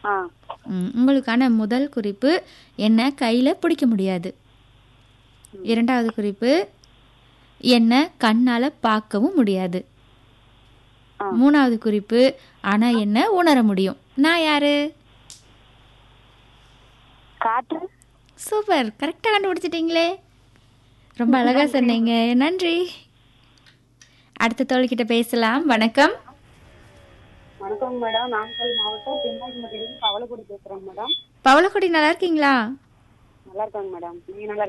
ஆ ம், உங்களுக்கான முதல் குறிப்பு என்ன கையில் பிடிக்க முடியாது இரண்டாவது குறிப்பு என்ன கண்ணால் பார்க்கவும் முடியாது ஆ. மூணாவது குறிப்பு ஆனால் என்ன உணர முடியும் நான் யாரு காற்று சூப்பர் கரெக்டாக கண்டுபிடிச்சிட்டிங்களே ரொம்ப அழகா சொன்னீங்க நன்றி அடுத்த தோழிக்கிட்ட பேசலாம் வணக்கம் வணக்கம் மேடம் நாமக்கல் மாவட்டம் பின்னாடிமட்டிலிருந்து பவளக்குடி பேசுறேன் மேடம் பவளக்குடி நல்லா இருக்கீங்களா நல்லா இருக்காங்க மேடம் நீங்க நல்லா